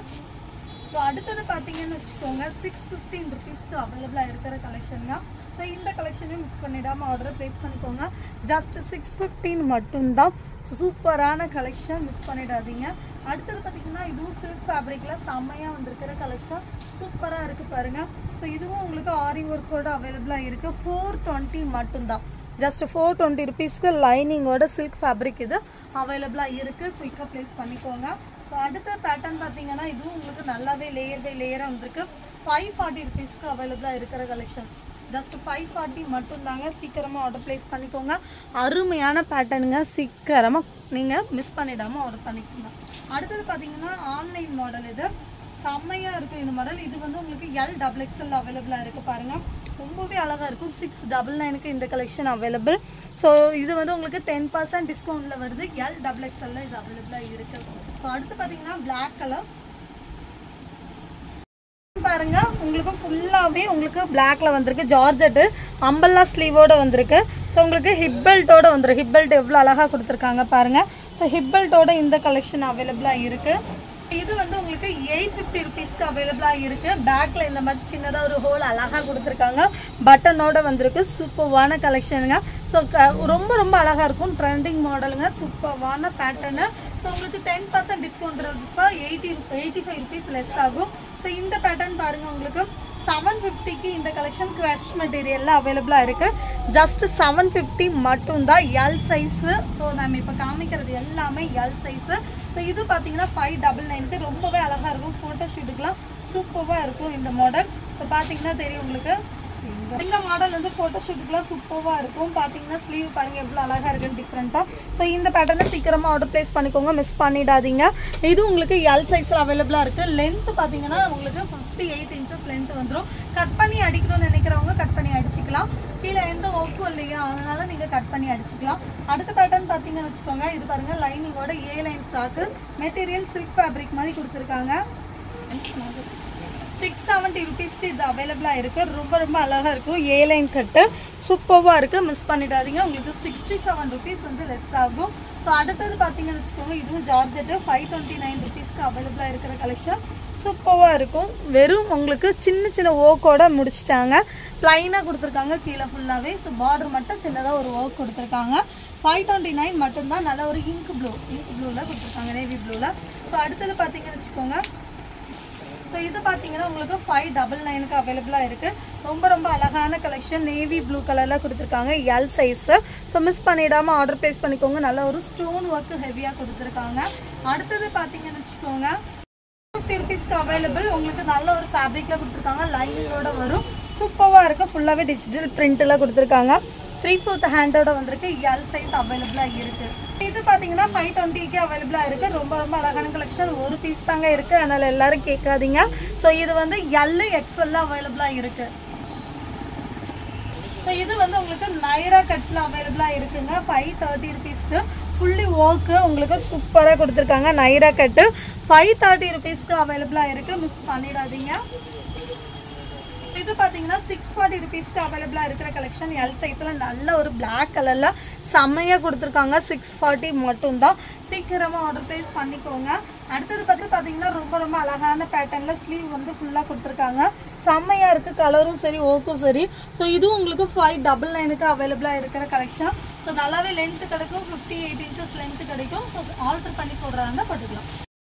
ஸோ அடுத்தது பார்த்தீங்கன்னு வச்சுக்கோங்க சிக்ஸ் ஃபிஃப்டீன் ருபீஸ்க்கு அவைலபிளாக இருக்கிற கலெக்ஷனுங்க ஸோ இந்த கலெக்ஷனையும் மிஸ் பண்ணிடாமல் ஆர்டர் ப்ளேஸ் பண்ணிக்கோங்க ஜஸ்ட் சிக்ஸ் ஃபிஃப்டீன் மட்டும்தான் சூப்பரான கலெக்ஷன் மிஸ் பண்ணிடாதீங்க அடுத்தது பார்த்தீங்கன்னா இதுவும் சில்க் ஃபேப்ரிக்கில் செம்மையாக வந்திருக்கிற கலெக்ஷன் சூப்பராக இருக்குது பாருங்கள் ஸோ இதுவும் உங்களுக்கு ஆரி ஒர்க்கோட அவைலபிளாக இருக்குது ஃபோர் டுவெண்ட்டி மட்டும்தான் ஜஸ்ட் ஃபோர் டுவெண்ட்டி ருபீஸ்க்கு லைனிங்கோட சில்க் ஃபேப்ரிக் இது அவைலபிளாக இருக்குது குயிக்காக ப்ளேஸ் பண்ணிக்கோங்க ஸோ அடுத்த பேட்டர்ன் பார்த்தீங்கன்னா இதுவும் உங்களுக்கு நல்லாவே லேயர் பை லேயராக வந்திருக்கு ஃபைவ் ஃபார்ட்டி ருபீஸ்க்கு அவைலபிளாக இருக்கிற கலெக்ஷன் ஜஸ்ட் ஃபைவ் ஃபார்ட்டி மட்டும்தாங்க சீக்கிரமாக ஆர்டர் ப்ளேஸ் பண்ணிக்கோங்க அருமையான பேட்டர்னுங்க சீக்கிரமாக நீங்கள் மிஸ் பண்ணிடாமல் ஆர்டர் பண்ணிக்கோங்க அடுத்தது பார்த்தீங்கன்னா ஆன்லைன் மாடல் இது செம்மையாக இருக்கும் இந்த மாடல் இது வந்து உங்களுக்கு எல் டபுள் எக்ஸ்எல் அவைலபிளாக இருக்குது பாருங்கள் ரொம்பவே அழகாக இருக்கும் சிக்ஸ் டபுள் நைனுக்கு இந்த கலெக்ஷன் அவைலபிள் ஸோ இது வந்து உங்களுக்கு டென் பர்சன்ட் டிஸ்கவுண்ட்டில் வருது எல் டபுள் எக்ஸ்எல்ல இது அவைலபிளாக இருக்குது ஸோ அடுத்து பார்த்தீங்கன்னா Black கலர் பாருங்க உங்களுக்கு ஃபுல்லாகவே உங்களுக்கு பிளாக்ல வந்திருக்கு ஜார்ஜெட்டு அம்பல்லா ஸ்லீவோட வந்திருக்கு ஸோ உங்களுக்கு ஹிப் பெல்ட்டோட வந்துருக்கு ஹிப் பெல்ட் எவ்வளோ அழகாக கொடுத்துருக்காங்க பாருங்க ஸோ ஹிப் பெல்ட்டோட இந்த கலெக்ஷன் அவைலபிளாக இருக்கு இது வந்து உங்களுக்கு எயிட் ஃபிஃப்டி ருபீஸ்க்கு அவைலபிளாக இருக்கு பேக்ல இந்த மாதிரி சின்னதாக ஒரு ஹோல் அழகாக கொடுத்துருக்காங்க பட்டனோட வந்திருக்கு சூப்பர்வான கலெக்ஷனுங்க ஸோ ரொம்ப ரொம்ப அழகாக இருக்கும் ட்ரெண்டிங் மாடலுங்க சூப்பர்வான பேட்டர்னு ஸோ உங்களுக்கு டென் பர்சன்ட் டிஸ்கவுண்ட் இருப்போ eighty eighty five rupees less ஆகும் ஸோ இந்த பேட்டர்ன் பாருங்க உங்களுக்கு செவன் ஃபிஃப்டிக்கு இந்த கலெக்ஷன் க்ரஷ் மெட்டீரியலில் அவைலபிளாக இருக்குது ஜஸ்ட் செவன் ஃபிஃப்டி மட்டும்தான் எல் சைஸு ஸோ நம்ம இப்போ காமிக்கிறது எல்லாமே எல் சைஸு ஸோ இது பார்த்தீங்கன்னா ஃபைவ் டபுள் நைனுக்கு ரொம்பவே அழகாக இருக்கும் ஃபோட்டோ ஷூட்டுக்கெலாம் சூப்பராக இருக்கும் இந்த மாடல் ஸோ பார்த்தீங்கன்னா தெரியும் உங்களுக்கு இந்த மாடல் வந்து ஃபோட்டோ ஷூட்டுக்குலாம் சூப்பராக இருக்கும் பார்த்தீங்கன்னா ஸ்லீவ் பாருங்க எவ்வளோ அழகாக இருக்குன்னு டிஃப்ரெண்ட்டாக ஸோ இந்த பேட்டர்னை சீக்கிரமாக ஆர்டர் ப்ளேஸ் பண்ணிக்கோங்க மிஸ் பண்ணிடாதீங்க இது உங்களுக்கு எல் சைஸில் அவைலபிளாக இருக்குது லென்த் பார்த்தீங்கன்னா உங்களுக்கு ஃபிஃப்டி எயிட் இன்ச்சஸ் லென்த் வந்துடும் கட் பண்ணி அடிக்கணும்னு நினைக்கிறவங்க கட் பண்ணி அடிச்சுக்கலாம் கீழே எந்த ஒர்க்கும் இல்லையா அதனால நீங்கள் கட் பண்ணி அடிச்சுக்கலாம் அடுத்த பேட்டர்ன் பார்த்தீங்கன்னு வச்சுக்கோங்க இது பாருங்க லைனிங்கோட A line frock material silk fabric மாதிரி கொடுத்துருக்காங்க சிக்ஸ் செவன்ட்டி ருபீஸ்க்கு இது அவைலபிளாக இருக்குது ரொம்ப ரொம்ப அழகாக இருக்கும் ஏ லைன் கட்டு சூப்பராக இருக்குது மிஸ் பண்ணிடாதீங்க உங்களுக்கு சிக்ஸ்டி செவன் ருபீஸ் வந்து லெஸ் ஆகும் ஸோ அடுத்தது பார்த்தீங்கன்னு வச்சுக்கோங்க இதுவும் ஜார்ஜெட்டு ஃபைவ் டுவெண்ட்டி நைன் ருபீஸ்க்கு அவைலபிளாக இருக்கிற கலெக்ஷன் சூப்பராக இருக்கும் வெறும் உங்களுக்கு சின்ன சின்ன ஓக்கோட முடிச்சிட்டாங்க ப்ளைனாக கொடுத்துருக்காங்க கீழே ஃபுல்லாகவே ஸோ பார்டர் மட்டும் சின்னதாக ஒரு ஒர்க் கொடுத்துருக்காங்க ஃபைவ் டுவெண்ட்டி நைன் மட்டும்தான் நல்ல ஒரு இங்க் ப்ளூ இங்க் ப்ளூவில் கொடுத்துருக்காங்க நேவி ப்ளூவில் ஸோ அடுத்தது பார்த்தீங்கன்னு வச்சுக்கோங்க ஸோ இது பார்த்தீங்கன்னா உங்களுக்கு ஃபைவ் டபுள் நைனுக்கு அவைலபிளாக இருக்குது ரொம்ப ரொம்ப அழகான கலெக்ஷன் நேவி ப்ளூ கலரில் கொடுத்துருக்காங்க எல் சைஸு ஸோ மிஸ் பண்ணிடாமல் ஆர்டர் ப்ளேஸ் பண்ணிக்கோங்க நல்ல ஒரு ஸ்டோன் ஒர்க்கு ஹெவியாக கொடுத்துருக்காங்க அடுத்தது பார்த்தீங்கன்னு வச்சுக்கோங்க ஃபிஃப்டி ருபீஸ்க்கு அவைலபிள் உங்களுக்கு நல்ல ஒரு ஃபேப்ரிக்கில் கொடுத்துருக்காங்க லைனிங்கோட வரும் சூப்பராக இருக்குது ஃபுல்லாகவே டிஜிட்டல் பிரிண்ட்டில் கொடுத்துருக்காங்க த்ரீ ஃபோர்த் ஹேண்டோட வந்திருக்கு எல் சைஸ் அவைலபிளாக இருக்குது இது பார்த்தீங்கன்னா ஃபைவ் டுவெண்ட்டிக்கு அவைலபிளாக இருக்குது ரொம்ப ரொம்ப அழகான கலெக்ஷன் ஒரு பீஸ் தாங்க இருக்குது அதனால் எல்லாரும் கேட்காதீங்க ஸோ இது வந்து எல்லு எக்ஸ்எல்ல அவைலபிளாக இருக்குது ஸோ இது வந்து உங்களுக்கு நைரா கட்டில் அவைலபிளாக இருக்குங்க ஃபைவ் தேர்ட்டி ருபீஸ்க்கு ஃபுல்லி ஒர்க்கு உங்களுக்கு சூப்பராக கொடுத்துருக்காங்க நைரா கட்டு ஃபைவ் தேர்ட்டி ருபீஸ்க்கு அவைலபிளாக இருக்குது மிஸ் பண்ணிடாதீங்க இது பார்த்தீங்கன்னா சிக்ஸ் ஃபார்ட்டி ருபீஸ்க்கு அவைலபிளாக இருக்கிற கலெக்ஷன் எல் சைஸில் நல்ல ஒரு பிளாக் கலரில் செம்மையாக கொடுத்துருக்காங்க சிக்ஸ் ஃபார்ட்டி மட்டும்தான் சீக்கிரமாக ஆர்டர் ப்ளேஸ் பண்ணிக்கோங்க அடுத்தது பார்த்து பார்த்தீங்கன்னா ரொம்ப ரொம்ப அழகான பேட்டர்னில் ஸ்லீவ் வந்து ஃபுல்லாக கொடுத்துருக்காங்க செம்மையாக இருக்குது கலரும் சரி ஓக்கும் சரி ஸோ இதுவும் உங்களுக்கு ஃபைவ் டபுள் நைனுக்கு அவைலபிளாக இருக்கிற கலெக்ஷன் ஸோ நல்லாவே லென்த்து கிடைக்கும் ஃபிஃப்டி எயிட் இன்ச்சஸ் லென்த்து கிடைக்கும் ஸோ ஆல்டர் பண்ணி போடுறதா இருந்தால் போட்டுக்கலாம்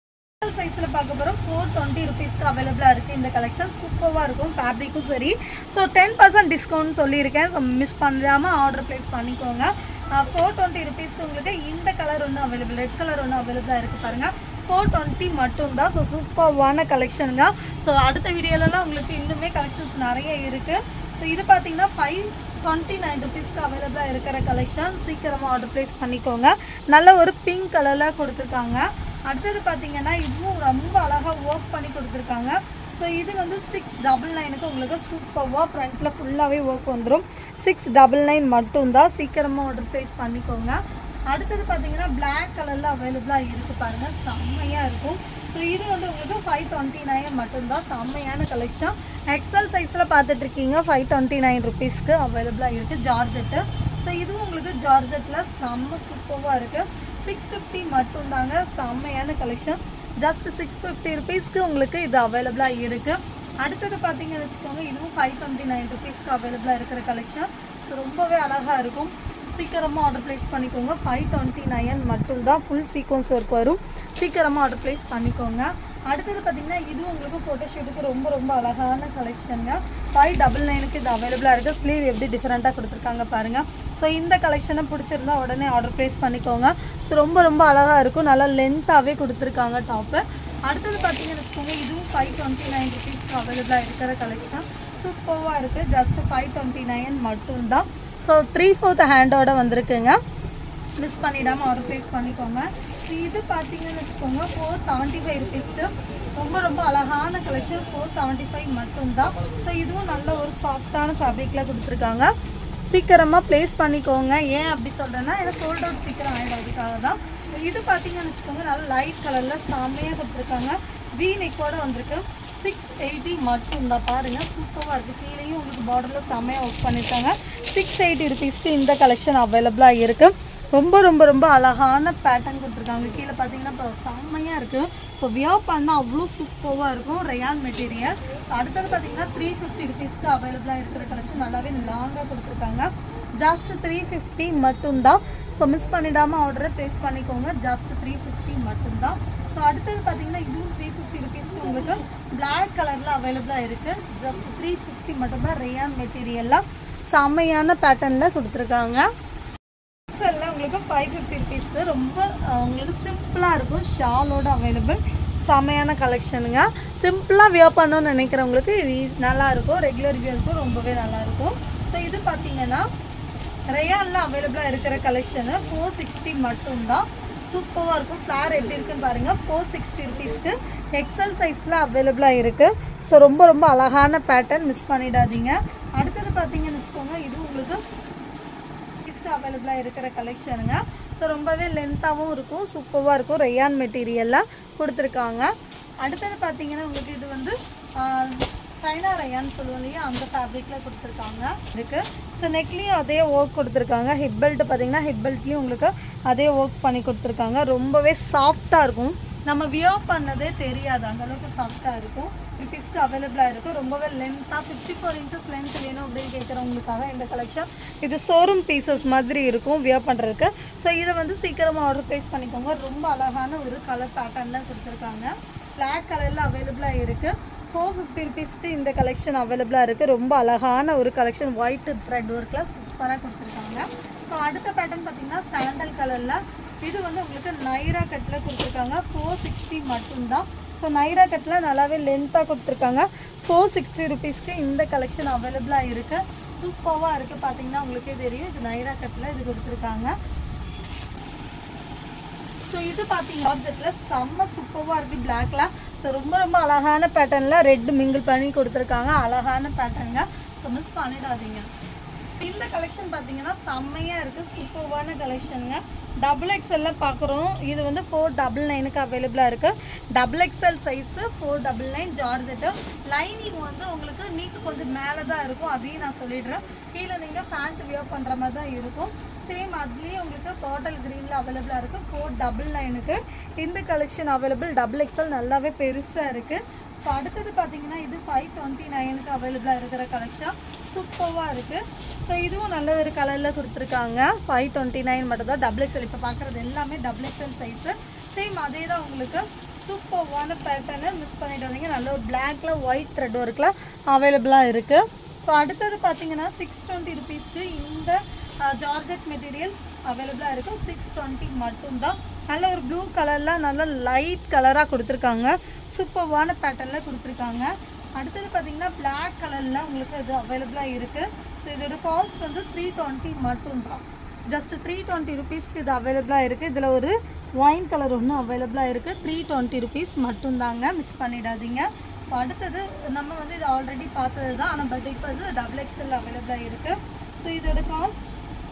சைஸில் பார்க்க போகிறோம் ஃபோர் டுவெண்ட்டி ருபீஸ்க்கு அவைலபிளாக இருக்குது இந்த கலெக்ஷன் சூப்பராக இருக்கும் ஃபேப்ரிக்கும் சரி ஸோ டென் பர்சன்ட் டிஸ்கவுண்ட் சொல்லியிருக்கேன் ஸோ மிஸ் பண்ணாமல் ஆர்டர் ப்ளேஸ் பண்ணிக்கோங்க ஃபோர் டுவெண்ட்டி ருபீஸ்க்கு உங்களுக்கு இந்த கலர் ஒன்று அவைலபிள் ரெட் கலர் ஒன்று அவைலபிளாக இருக்குது பாருங்கள் ஃபோர் டுவெண்ட்டி மட்டும்தான் ஸோ சூப்பர்வான கலெக்ஷனுங்க ஸோ அடுத்த வீடியோலலாம் உங்களுக்கு இன்னுமே கலெக்ஷன்ஸ் நிறைய இருக்குது ஸோ இது பார்த்தீங்கன்னா ஃபைவ் டுவெண்ட்டி நைன் ருபீஸ்க்கு அவைலபிளாக இருக்கிற கலெக்ஷன் சீக்கிரமாக ஆர்டர் ப்ளேஸ் பண்ணிக்கோங்க நல்ல ஒரு பிங்க் கலரில் கொடுத்துருக்காங்க அடுத்தது பார்த்தீங்கன்னா இதுவும் ரொம்ப அழகாக ஒர்க் பண்ணி கொடுத்துருக்காங்க ஸோ இது வந்து சிக்ஸ் டபுள் நைனுக்கு உங்களுக்கு சூப்பராக ஃப்ரண்ட்டில் ஃபுல்லாகவே ஒர்க் வந்துடும் சிக்ஸ் டபுள் நைன் மட்டும்தான் சீக்கிரமாக ஆர்டர் ப்ளேஸ் பண்ணிக்கோங்க அடுத்தது பார்த்தீங்கன்னா Black கலரில் அவைலபிளாக இருக்குது பாருங்கள் செம்மையாக இருக்கும் ஸோ இது வந்து உங்களுக்கு ஃபைவ் டுவெண்ட்டி நைன் மட்டும்தான் செம்மையான கலெக்ஷன் எக்ஸல் சைஸில் பார்த்துட்டு இருக்கீங்க ஃபைவ் டுவெண்ட்டி நைன் ருபீஸ்க்கு அவைலபிளாக இருக்குது ஜார்ஜெட்டு ஸோ இதுவும் உங்களுக்கு ஜார்ஜெட்டில் செம்ம சூப்பராக இருக்குது சிக்ஸ் ஃபிஃப்டி மட்டும்தாங்க செம்மையான கலெக்ஷன் ஜஸ்ட் சிக்ஸ் ஃபிஃப்டி ருபீஸ்க்கு உங்களுக்கு இது அவைலபிளாக இருக்குது அடுத்தது பார்த்தீங்கன்னு வச்சுக்கோங்க இதுவும் ஃபைவ் டுவெண்ட்டி நைன் ருபீஸ்க்கு அவைலபிளாக இருக்கிற கலெக்ஷன் ஸோ ரொம்பவே அழகாக இருக்கும் சீக்கிரமாக ஆர்டர் ப்ளேஸ் பண்ணிக்கோங்க ஃபைவ் டுவெண்ட்டி நைன் மட்டும்தான் ஃபுல் சீக்வன்ஸ் ஒர்க் வரும் சீக்கிரமாக ஆர்டர் ப்ளேஸ் பண்ணிக்கோங்க அடுத்தது பார்த்தீங்கன்னா இது உங்களுக்கு ஃபோட்டோஷூட்டுக்கு ரொம்ப ரொம்ப அழகான கலெக்ஷனுங்க ஃபைவ் டபுள் நைனுக்கு இது அவைலபிளாக இருக்குது ஸ்லீவ் எப்படி டிஃப்ரெண்ட்டாக கொடுத்துருக்காங்க பாருங்கள் ஸோ இந்த கலெக்ஷனை பிடிச்சிருந்தா உடனே ஆர்டர் ப்ளேஸ் பண்ணிக்கோங்க ஸோ ரொம்ப ரொம்ப அழகாக இருக்கும் நல்லா லென்த்தாகவே கொடுத்துருக்காங்க டாப்பு அடுத்தது பார்த்தீங்கன்னு வச்சுக்கோங்க இதுவும் ஃபைவ் டுவெண்ட்டி நைன் ருபீஸ்க்கு அவைலபிளாக இருக்கிற கலெக்ஷன் சூப்பராக இருக்குது ஜஸ்ட் ஃபைவ் டுவெண்ட்டி நைன் மட்டும்தான் ஸோ த்ரீ ஃபோர்த் ஹேண்டோட வந்திருக்குங்க மிஸ் பண்ணிடாமல் ஆர்டர் ப்ளேஸ் பண்ணிக்கோங்க இது பார்த்தீங்கன்னு வச்சுக்கோங்க ஃபோர் செவன்ட்டி ஃபைவ் ருபீஸ்க்கு ரொம்ப ரொம்ப அழகான கலெக்ஷன் ஃபோர் செவன்ட்டி ஃபைவ் மட்டும்தான் ஸோ இதுவும் நல்ல ஒரு சாஃப்டான ஃபேப்ரிக்கில் கொடுத்துருக்காங்க சீக்கிரமாக ப்ளேஸ் பண்ணிக்கோங்க ஏன் அப்படி சொல்கிறேன்னா ஏன்னா சோல்ட் அவுட் சீக்கிரம் ஆகிடும் அதுக்காக தான் இது பார்த்தீங்கன்னு வச்சுக்கோங்க நல்லா லைட் கலரில் செம்மையாக கொடுத்துருக்காங்க வி நெக்கோட வந்திருக்கு சிக்ஸ் எயிட்டி மட்டும் தான் பாருங்கள் சூப்பராக இருக்குது கீழேயும் உங்களுக்கு பார்டரில் செம்மையாக ஒர்க் பண்ணியிருக்காங்க சிக்ஸ் எயிட்டி ருபீஸ்க்கு இந்த கலெக்ஷன் அவைலபிளாக இருக்குது ரொம்ப ரொம்ப ரொம்ப அழகான பேட்டர்ன் கொடுத்துருக்காங்க கீழே பார்த்தீங்கன்னா இப்போ செம்மையாக இருக்குது ஸோ வியர் பண்ணால் அவ்வளோ சூப்பராக இருக்கும் ரயான் மெட்டீரியல் அடுத்தது பார்த்தீங்கன்னா த்ரீ ஃபிஃப்டி ருபீஸ்க்கு அவைலபிளாக இருக்கிற கலெக்ஷன் நல்லாவே லாங்காக கொடுத்துருக்காங்க ஜஸ்ட் த்ரீ ஃபிஃப்டி மட்டும்தான் ஸோ மிஸ் பண்ணிடாமல் ஆர்டரை ப்ளேஸ் பண்ணிக்கோங்க ஜஸ்ட் த்ரீ ஃபிஃப்டி மட்டும்தான் ஸோ அடுத்தது பார்த்தீங்கன்னா இதுவும் த்ரீ ஃபிஃப்டி ருபீஸ்க்கு உங்களுக்கு Black கலரில் அவைலபிளாக இருக்குது ஜஸ்ட் த்ரீ ஃபிஃப்டி மட்டும்தான் ரேயான் மெட்டீரியல்லாம் செம்மையான பேட்டர்னில் கொடுத்துருக்காங்க எல்லாம் உங்களுக்கு ஃபைவ் ஃபிஃப்டி ருபீஸ்க்கு ரொம்ப அஹ், உங்களுக்கு சிம்பிளாக இருக்கும் ஷாலோட அவைலபிள் செமையான கலெக்ஷனுங்க சிம்பிளாக வியர் பண்ணணும்னு நினைக்கிறவங்களுக்கு இது ஈ- நல்லா இருக்கும் ரெகுலர் வியருக்கும் ரொம்பவே நல்லா இருக்கும் ஸோ இது பார்த்தீங்கன்னா ரேயானில் அவைலபிளாக இருக்கிற கலெக்ஷனு ஃபோர் சிக்ஸ்டி மட்டும்தான் சூப்பராக இருக்கும் ஃப்ளார் எப்படி இருக்குன்னு பாருங்கள் ஃபோர் சிக்ஸ்டி ருபீஸ்க்கு எக்ஸல் சைஸில் அவைலபிளாக இருக்குது ஸோ ரொம்ப ரொம்ப அழகான பேட்டர்ன் மிஸ் பண்ணிடாதீங்க அடுத்தது பார்த்தீங்கன்னு வச்சுக்கோங்க இது உங்களுக்கு பீஸ்க்கு அவைலபிளாக இருக்கிற கலெக்ஷனுங்க ஸோ ரொம்பவே லென்த்தாகவும் இருக்கும் சூப்பராக இருக்கும் ரேயான் மெட்டீரியலில் கொடுத்துருக்காங்க அடுத்தது பார்த்தீங்கன்னா உங்களுக்கு இது வந்து சைனா ரயான்னு சொல்லுவோம் இல்லையா அந்த ஃபேப்ரிக்கில் கொடுத்துருக்காங்க இருக்கு ஸோ நெக்லேயும் அதே ஒர்க் கொடுத்துருக்காங்க ஹிப் பெல்ட் பார்த்தீங்கன்னா ஹிப் பெல்ட்லேயும் உங்களுக்கு அதே ஒர்க் பண்ணி கொடுத்துருக்காங்க ரொம்பவே சாஃப்டாக இருக்கும் நம்ம வியர் பண்ணதே தெரியாது அந்த அளவுக்கு சாஃப்டாக இருக்கும் ருபீஸ்க்கு அவைலபிளாக இருக்கும் ரொம்பவே லென்த்தாக ஃபிஃப்டி ஃபோர் இன்ச்சஸ் லென்த் வேணும் அப்படின்னு கேட்குறவங்களுக்காக இந்த கலெக்ஷன் இது ஷோரூம் பீசஸ் மாதிரி இருக்கும் வியர் பண்ணுறதுக்கு ஸோ இதை வந்து சீக்கிரமாக ஆர்டர் ப்ளேஸ் பண்ணிக்கோங்க ரொம்ப அழகான ஒரு கலர் பேட்டர்னில் கொடுத்துருக்காங்க பிளாக் கலரில் அவைலபிளாக இருக்குது ஃபோர் ஃபிஃப்டி ருபீஸ்க்கு இந்த கலெக்ஷன் அவைலபிளாக இருக்குது ரொம்ப அழகான ஒரு கலெக்ஷன் ஒயிட் த்ரெட் ஒர்க்கில் சூப்பராக கொடுத்துருக்காங்க ஸோ அடுத்த பேட்டர்ன் பார்த்தீங்கன்னா சாண்டல் கலரில் இது வந்து உங்களுக்கு நைரா கட்டில் கொடுத்துருக்காங்க ஃபோர் சிக்ஸ்டி மட்டும்தான் ஸோ நைரா கட்டில் நல்லாவே லென்த்தாக கொடுத்துருக்காங்க ஃபோர் சிக்ஸ்டி ருபீஸ்க்கு இந்த கலெக்ஷன் அவைலபிளாக இருக்குது சூப்பராக இருக்குது பார்த்தீங்கன்னா உங்களுக்கே தெரியும் இது நைரா கட்டில் இது கொடுத்துருக்காங்க ஸோ இது பார்த்தீங்க ஆப்ஜெக்டில் செம்ம சூப்பராக இருக்குது பிளாக்ல ஸோ ரொம்ப ரொம்ப அழகான பேட்டர்னில் ரெட் மிங்கிள் பண்ணி கொடுத்துருக்காங்க அழகான பேட்டர்னுங்க ஸோ மிஸ் பண்ணிடாதீங்க இந்த கலெக்ஷன் பார்த்தீங்கன்னா செம்மையாக இருக்குது சூப்பர்வான கலெக்ஷனுங்க டபுள் எக்ஸ்எல்ல பார்க்குறோம் இது வந்து ஃபோர் டபுள் நைனுக்கு அவைலபிளாக இருக்குது double XL size four double nine georgette lining வந்து உங்களுக்கு நீக்கு கொஞ்சம் மேலே தான் இருக்கும் அதையும் நான் சொல்லிடுறேன் கீழே நீங்கள் ஃபேண்ட் வியர் பண்ணுற மாதிரி தான் இருக்கும் சேம் அதுலேயே உங்களுக்கு பாட்டல் க்ரீனில் அவைலபிளாக இருக்குது ஃபோர் டபுள் நைனுக்கு இந்த கலெக்ஷன் அவைலபிள் டபுள் எக்ஸ்எல் நல்லாவே பெருசாக இருக்குது ஸோ அடுத்தது பார்த்தீங்கன்னா இது ஃபைவ் டுவெண்ட்டி நைனுக்கு அவைலபிளாக இருக்கிற கலெக்ஷன் சூப்பராக இருக்குது ஸோ இதுவும் நல்ல ஒரு கலரில் கொடுத்துருக்காங்க ஃபைவ் டுவெண்ட்டி நைன் மட்டும் தான் டபுள் எக்ஸ்எல் இப்போ பார்க்குறது எல்லாமே டபுள் எக்ஸ்எல் சைஸு சேம் அதே தான் உங்களுக்கு சூப்பர்வான பேட்டர்னு மிஸ் பண்ணிடாதீங்க நல்ல ஒரு பிளாக்ல ஒயிட் த்ரெட் ஒர்க்கில் அவைலபிளாக இருக்குது ஸோ அடுத்தது பார்த்தீங்கன்னா சிக்ஸ் டுவெண்ட்டி ருபீஸ்க்கு இந்த ஜார்ஜெட் மெட்டீரியல் அவைலபிளாக இருக்கும் சிக்ஸ் டுவெண்ட்டி மட்டும்தான் நல்ல ஒரு ப்ளூ கலரில் நல்ல லைட் கலராக கொடுத்துருக்காங்க சூப்பர்வான பேட்டர்னில் கொடுத்துருக்காங்க அடுத்தது பார்த்தீங்கன்னா பிளாக் கலரில் உங்களுக்கு இது அவைலபிளாக இருக்குது ஸோ இதோட காஸ்ட் வந்து த்ரீ டுவெண்ட்டி மட்டும்தான் ஜஸ்ட் த்ரீ டுவெண்ட்டி ருபீஸ்க்கு இது அவைலபிளாக இருக்குது இதில் ஒரு ஒயின் கலர் ஒன்று அவைலபிளாக இருக்குது த்ரீ டுவெண்ட்டி ருபீஸ் மட்டும்தாங்க மிஸ் பண்ணிடாதீங்க ஸோ அடுத்தது நம்ம வந்து இது ஆல்ரெடி பார்த்தது தான் ஆனால் பட் இப்போ இது டபுள் எக்ஸ்எல் அவைலபிளாக இருக்குது ஸோ இதோட காஸ்ட்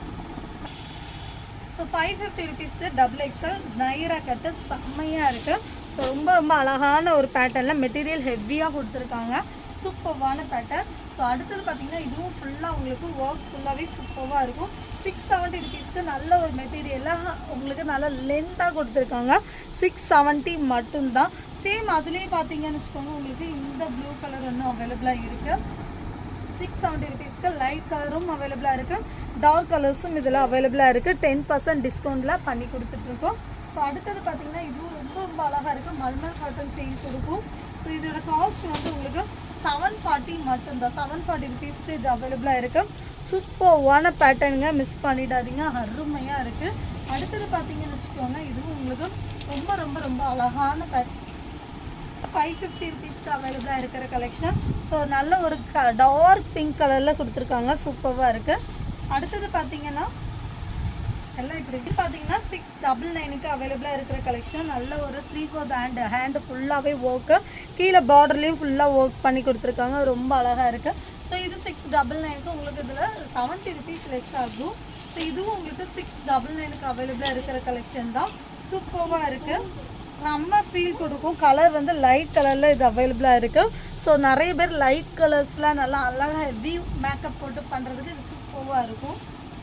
ஸோ ஃபைவ் ஃபிஃப்டி ருபீஸ்க்கு டபுள் எக்ஸ்எல் நைரா கட்டு செம்மையாக இருக்குது ஸோ ரொம்ப ரொம்ப அழகான ஒரு பேட்டர்னில் மெட்டீரியல் ஹெவியாக கொடுத்துருக்காங்க சூப்பர்வான பேட்டர்ன் ஸோ அடுத்தது பார்த்தீங்கன்னா இதுவும் ஃபுல்லாக உங்களுக்கு ஒர்க் ஃபுல்லாகவே சூப்பராக இருக்கும் சிக்ஸ் செவன்ட்டி ருபீஸ்க்கு நல்ல ஒரு மெட்டீரியலாக உங்களுக்கு நல்ல லென்த்தாக கொடுத்துருக்காங்க சிக்ஸ் செவன்ட்டி மட்டும்தான் சேம் அதுலேயே பார்த்தீங்கன்னு வச்சுக்கோங்க உங்களுக்கு இந்த ப்ளூ கலர் ஒன்று அவைலபிளாக இருக்குது சிக்ஸ் செவன்ட்டி ருபீஸ்க்கு லைட் கலரும் அவைலபிளாக இருக்குது டார்க் கலர்ஸும் இதில் அவைலபிளாக இருக்குது டென் பர்சன்ட் டிஸ்கவுண்ட்டில் பண்ணி கொடுத்துட்ருக்கோம் ஸோ அடுத்தது பார்த்தீங்கன்னா இதுவும் ரொம்ப ரொம்ப அழகாக இருக்குது மல்மல் காட்டன் பெயிண்ட் கொடுக்கும் ஸோ இதோட காஸ்ட் வந்து உங்களுக்கு செவன் ஃபார்ட்டி மட்டும்தான் செவன் ஃபார்ட்டி ருபீஸ்க்கு இது அவைலபிளாக இருக்குது சூப்பர்வான பேட்டர்னுங்க மிஸ் பண்ணிடாதீங்க அருமையாக இருக்குது அடுத்தது பார்த்தீங்கன்னு வச்சுக்கோங்க இதுவும் உங்களுக்கு ரொம்ப ரொம்ப ரொம்ப அழகான பேட்டர்ன் ஃபைவ் ஃபிஃப்டி ருபீஸ்க்கு அவைலபிளாக இருக்கிற கலெக்ஷன் ஸோ நல்ல ஒரு க டார்க் பிங்க் கலரில் கொடுத்துருக்காங்க சூப்பராக இருக்குது அடுத்தது பார்த்தீங்கன்னா எல்லாம் இப்படி இது பார்த்தீங்கன்னா சிக்ஸ் டபுள் நைனுக்கு அவைலபிளாக இருக்கிற கலெக்ஷன் நல்ல ஒரு த்ரீ ஃபோர்த் ஹேண்ட் ஹேண்டு ஃபுல்லாகவே ஒர்க்கு கீழே பார்டர்லேயும் ஃபுல்லாக ஒர்க் பண்ணி கொடுத்துருக்காங்க ரொம்ப அழகாக இருக்குது ஸோ இது சிக்ஸ் டபுள் நைனுக்கு உங்களுக்கு இதில் செவன்ட்டி ருபீஸ் லெஸ் ஆகும் ஸோ இதுவும் உங்களுக்கு சிக்ஸ் டபுள் நைனுக்கு அவைலபிளாக இருக்கிற கலெக்ஷன் தான் சூப்பராக இருக்குது செம்ம ஃபீல் கொடுக்கும் கலர் வந்து லைட் கலரில் இது அவைலபிளாக இருக்குது ஸோ நிறைய பேர் லைட் கலர்ஸ்லாம் நல்லா அழகாக ஹெவி மேக்கப் போட்டு பண்ணுறதுக்கு இது சூப்பராக இருக்கும்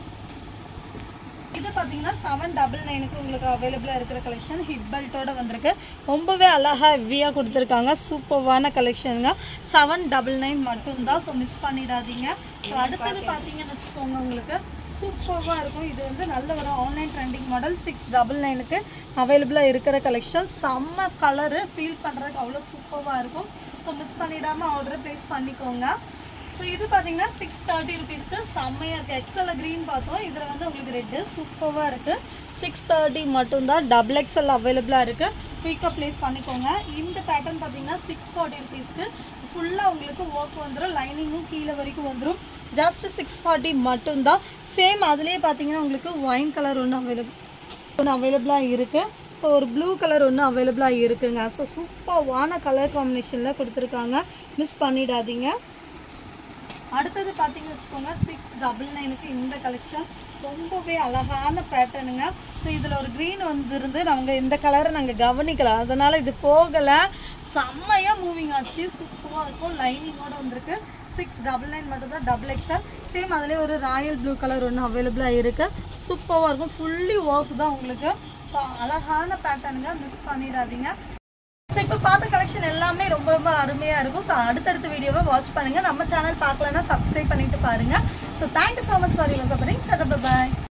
இது பார்த்தீங்கன்னா செவன் டபுள் நைனுக்கு உங்களுக்கு அவைலபிளாக இருக்கிற கலெக்ஷன் ஹிப் பெல்ட்டோட வந்திருக்கு ரொம்பவே அழகாக ஹெவியாக கொடுத்துருக்காங்க சூப்பர்வான கலெக்ஷனுங்க செவன் டபுள் நைன் மட்டும்தான் ஸோ மிஸ் பண்ணிடாதீங்க ஸோ அடுத்தது பார்த்தீங்கன்னு வச்சுக்கோங்க உங்களுக்கு சூப்பராக இருக்கும் இது வந்து நல்ல ஒரு online trending model six double நைனுக்கு அவைலபிளாக இருக்கிற கலெக்ஷன் செம்ம கலரு ஃபீல் பண்ணுறதுக்கு அவ்வளோ சூப்பராக இருக்கும் ஸோ மிஸ் பண்ணிடாமல் ஆர்டர் ப்ளேஸ் பண்ணிக்கோங்க ஸோ இது பார்த்தீங்கன்னா சிக்ஸ் தேர்ட்டி ருபீஸ்க்கு செம்மையாக இருக்குது எக்ஸலில் க்ரீன் பார்த்தோம் இதில் வந்து உங்களுக்கு ரெட்டு சூப்பராக இருக்குது சிக்ஸ் தேர்ட்டி மட்டும்தான் டபுள் எக்ஸல் அவைலபிளாக இருக்குது குயிக்காக ப்ளேஸ் பண்ணிக்கோங்க இந்த பேட்டர்ன் பார்த்தீங்கன்னா சிக்ஸ் ஃபார்ட்டி ருபீஸ்க்கு ஃபுல்லாக உங்களுக்கு ஒர்க் வந்துடும் லைனிங்கும் கீழே வரைக்கும் வந்துடும் ஜஸ்ட் சிக்ஸ் ஃபார்ட்டி மட்டும்தான் சேம் அதுலேயே பார்த்தீங்கன்னா உங்களுக்கு ஒயின் கலர் ஒன்று அவைலபிள் ஒன்று அவைலபிளாக இருக்குது ஸோ ஒரு ப்ளூ கலர் ஒன்று அவைலபிளாக இருக்குங்க ஸோ சூப்பர்வான கலர் காம்பினேஷனில் கொடுத்துருக்காங்க மிஸ் பண்ணிடாதீங்க அடுத்தது பார்த்தீங்கன்னு வச்சுக்கோங்க சிக்ஸ் டபுள் நைனுக்கு இந்த கலெக்ஷன் ரொம்பவே அழகான பேட்டர்னுங்க ஸோ இதில் ஒரு க்ரீன் வந்துருந்து நாங்கள் இந்த கலரை நாங்கள் கவனிக்கல அதனால் இது போகலை செம்மையா மூவிங் ஆச்சு சூப்பராக இருக்கும் லைனிங்கோட வந்திருக்கு சிக்ஸ் டபுள் நைன் மட்டும் தான் டபுள் எக்ஸ்எல் சேம் அதுலேயே ஒரு ராயல் ப்ளூ கலர் ஒன்று அவைலபிளாக இருக்கு சூப்பராக இருக்கும் ஃபுல்லி ஒர்க் தான் உங்களுக்கு ஸோ அழகான பேட்டர்னுங்க மிஸ் பண்ணிடாதீங்க ஸோ இப்போ பார்த்த கலெக்ஷன் எல்லாமே ரொம்ப ரொம்ப அருமையாக இருக்கும் ஸோ அடுத்தடுத்த வீடியோவை வாட்ச் பண்ணுங்க நம்ம சேனல் பார்க்கலன்னா சப்ஸ்கிரைப் பண்ணிட்டு பாருங்க so thank you so much for your supporting bye